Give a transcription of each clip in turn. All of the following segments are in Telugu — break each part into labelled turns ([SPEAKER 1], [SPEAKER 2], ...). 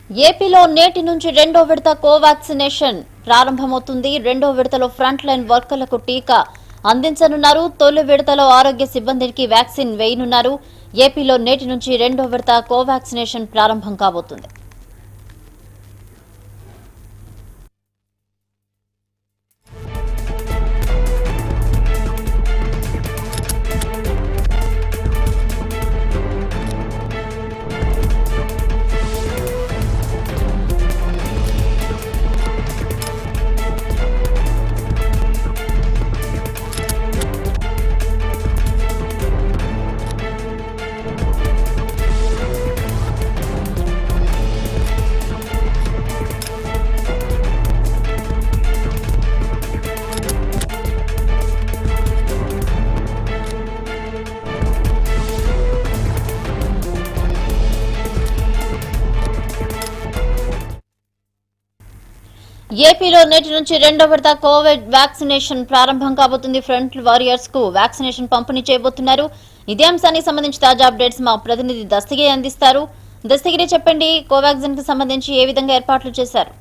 [SPEAKER 1] ఏపీలో నేటి నుంచి రెండో విడత కోవాక్సినేషన్ ప్రారంభమవుతుంది రెండో విడతలో ఫ్రంట్ లైన్ వర్కర్లకు టీకా అందించనున్నారు తొలి విడతలో ఆరోగ్య సిబ్బందికి వ్యాక్సిన్ వేయనున్నారు ఏపీలో నేటి నుంచి రెండో విడత కోవాక్సినేషన్ ప్రారంభం కాబోతుంది ఏపీలో నేటి నుంచి రెండో విడత కోవిడ్ వ్యాక్సినేషన్ ప్రారంభం కాబోతుంది ఫ్రంట్ వారియర్స్ కు వ్యాక్సినేషన్ పంపిణీ చేయబోతున్నారు ఇదే అంశానికి సంబంధించి తాజా అప్డేట్స్ మా ప్రతినిధి దస్తగిరి అందిస్తారు దస్తగిరి చెప్పండి కోవాక్సిన్ కి సంబంధించి ఏ విధంగా ఏర్పాట్లు చేశారు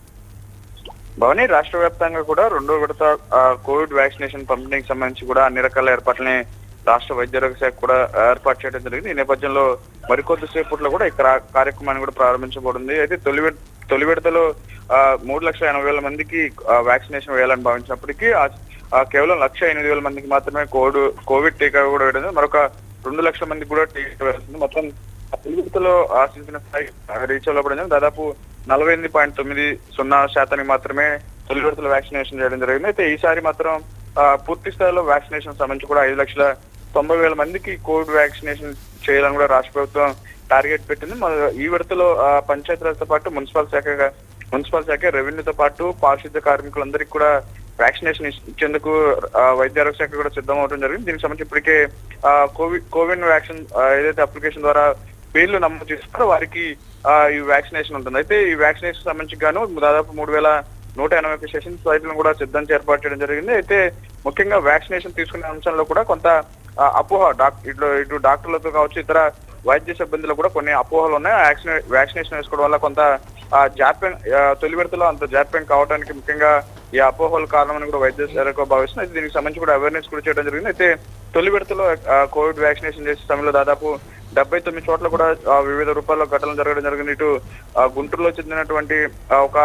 [SPEAKER 2] భవని రాష్ట్ర వ్యాప్తంగా కూడా రెండో విడత ఆ, కోవిడ్ వ్యాక్సినేషన్ పంపిణీకి సంబంధించి కూడా అన్ని రకాల ఏర్పాట్లని రాష్ట్ర వైద్యారోగ్య శాఖ కూడా ఏర్పాటు చేయడం జరిగింది ఈ నేపథ్యంలో మరికొద్ది సేపట్లో కూడా ఈ క్రా- కార్యక్రమాన్ని కూడా ప్రారంభించబడింది అయితే తొలి విడ- తొలి విడతలో ఆ, మూడు లక్షల ఎనభై వేల మందికి ఆ, వ్యాక్సినేషన్ వేయాలని భావించినప్పటికీ ఆ- ఆ, కేవలం లక్ష ఎనిమిది వేల మందికి మాత్రమే కోవిడ్ కోవిడ్ టీకా కూడా వేయడం జరిగింది. మరొక రెండు లక్షల మందికి కూడా టీకా వేస్తుంది మొత్తం ఆ తొలి విడతలో ఆశించిన స్థాయి రీచ్ అవ్వబడింది దాదాపు నలభై ఎనిమిది పాయింట్ తొమ్మిది సున్నా శాతానికి మాత్రమే తొలి విడతలో వ్యాక్సినేషన్ చేయడం జరిగింది అయితే ఈసారి మాత్రం ఆ, పూర్తి స్థాయిలో వ్యాక్సినేషన్ సంబంధించి కూడా ఐదు లక్షల తొంభై వేల మందికి కోవిడ్ వ్యాక్సినేషన్ చేయాలని కూడా రాష్ట్ర ప్రభుత్వం టార్గెట్ పెట్టింది మన- ఈ విడతలో ఆ, పంచాయతీరాజ్తో పాటు మున్సిపల్ శాఖ మున్సిపల్ శాఖ రెవెన్యూతో పాటు పారిశుద్ధ్య కార్మికులందరికీ కూడా వ్యాక్సినేషన్ ఇచ్చేందుకు ఆ, వైద్య ఆరోగ్య శాఖ కూడా సిద్ధం అవడం జరిగింది దీనికి సంబంధించి ఇప్పటికే ఆ, కోవిడ్ కోవిడ్ వ్యాక్సిన్ ఆ, ఏదైతే అప్లికేషన్ ద్వారా పేర్లు నమోదు చేస్తారో వారికి ఆ, ఈ వ్యాక్సినేషన్ ఉంటుంది అయితే ఈ వ్యాక్సినేషన్ సంబంధించి గాను దాదాపు మూడు వేల నూట ఎనభై ఒక సెషన్ సైట్లను కూడా సిద్ధం ఏర్పాటు చేయడం జరిగింది అయితే ముఖ్యంగా వ్యాక్సినేషన్ తీసుకునే అంశంలో కూడా కొంత ఆ, అపోహ డాక్ ఇటు ఇటు డాక్టర్లతో కావచ్చు ఇతర వైద్య సిబ్బందిలో కూడా కొన్ని అపోహలు ఉన్నాయి ఆ వ్యాక్సినే- వ్యాక్సినేషన్ వేసుకోవడం వల్ల కొంత ఆ, జాప్యం ఆ, తొలి విడతలో అంత జాప్యం కావడానికి ముఖ్యంగా ఈ అపోహలు కారణమని కూడా వైద్య శాఖ భావిస్తుంది అయితే దీనికి సంబంధించి కూడా అవేర్నెస్ కూడా చేయడం జరిగింది అయితే తొలి విడతలో ఆ, కోవిడ్ వ్యాక్సినేషన్ చేసే సమయంలో దాదాపు డెబ్బై తొమ్మిది చోట్ల కూడా ఆ, వివిధ రూపాల్లో ఘటనలు జరగడం జరిగింది ఇటు ఆ, గుంటూరులో చెందినటువంటి ఆ, ఒక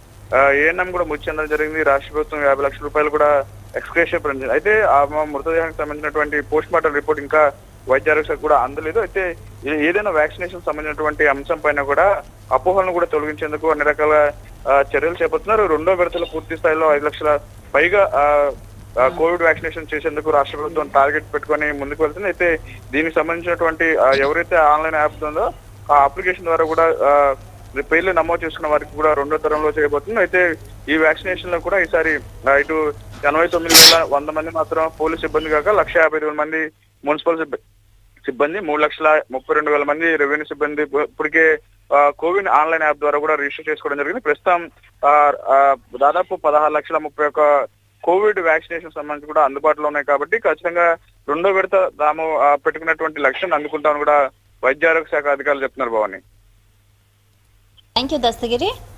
[SPEAKER 2] ఏఎన్ఎం కూడా మృతి చెందడం జరిగింది రాష్ట్ర ప్రభుత్వం యాభై లక్షల రూపాయలు కూడా ఎక్స్క్రేషన్ ప్రకటించింది అయితే ఆ మ- మృతదేహానికి సంబంధించినటువంటి పోస్ట్ మార్టం రిపోర్ట్ ఇంకా వైద్య ఆరోగ్య శాఖ కూడా అందలేదు అయితే ఏ- ఏదైనా వ్యాక్సినేషన్ సంబంధించినటువంటి అంశం పైన కూడా అపోహలను కూడా తొలగించేందుకు అన్ని రకాల ఆ, చర్యలు చేపడుతున్నారు రెండో విడతలో పూర్తి స్థాయిలో ఐదు లక్షల పైగా ఆ, ఆ, కోవిడ్ వ్యాక్సినేషన్ చేసేందుకు రాష్ట్ర ప్రభుత్వం టార్గెట్ పెట్టుకొని ముందుకు వెళ్తుంది అయితే దీనికి సంబంధించినటువంటి ఆ, ఎవరైతే ఆన్లైన్ యాప్ ఉందో ఆ అప్లికేషన్ ద్వారా కూడా ఆ, పేర్లు నమోదు చేసుకున్న వారికి కూడా రెండో తరంలో చేయబోతుంది అయితే ఈ వ్యాక్సినేషన్ లో కూడా ఈసారి ఆ, ఇటు ఎనభై తొమ్మిది వేల వంద మంది మాత్రం పోలీస్ సిబ్బంది కాక లక్ష యాభై ఐదు వేల మంది మున్సిపల్ సిబ్బ- సిబ్బంది మూడు లక్షల ముప్పై రెండు వేల మంది రెవెన్యూ సిబ్బంది ఇప్పు- ఇప్పటికే ఆ, కోవిన్ ఆన్లైన్ యాప్ ద్వారా కూడా రిజిస్టర్ చేసుకోవడం జరిగింది ప్రస్తుతం ఆ, ఆ, దాదాపు పదహారు లక్షల ముప్పై ఒక్క కోవిడ్ వ్యాక్సినేషన్ సంబంధించి కూడా అందుబాటులో ఉన్నాయి కాబట్టి ఖచ్చితంగా రెండో విడత తాము ఆ, పెట్టుకున్నటువంటి లక్ష్యాన్ని అందుకుంటామని కూడా వైద్య ఆరోగ్య శాఖ అధికారులు చెప్తున్నారు భవాని
[SPEAKER 1] థ్యాంక్ యూ దస్తగిరి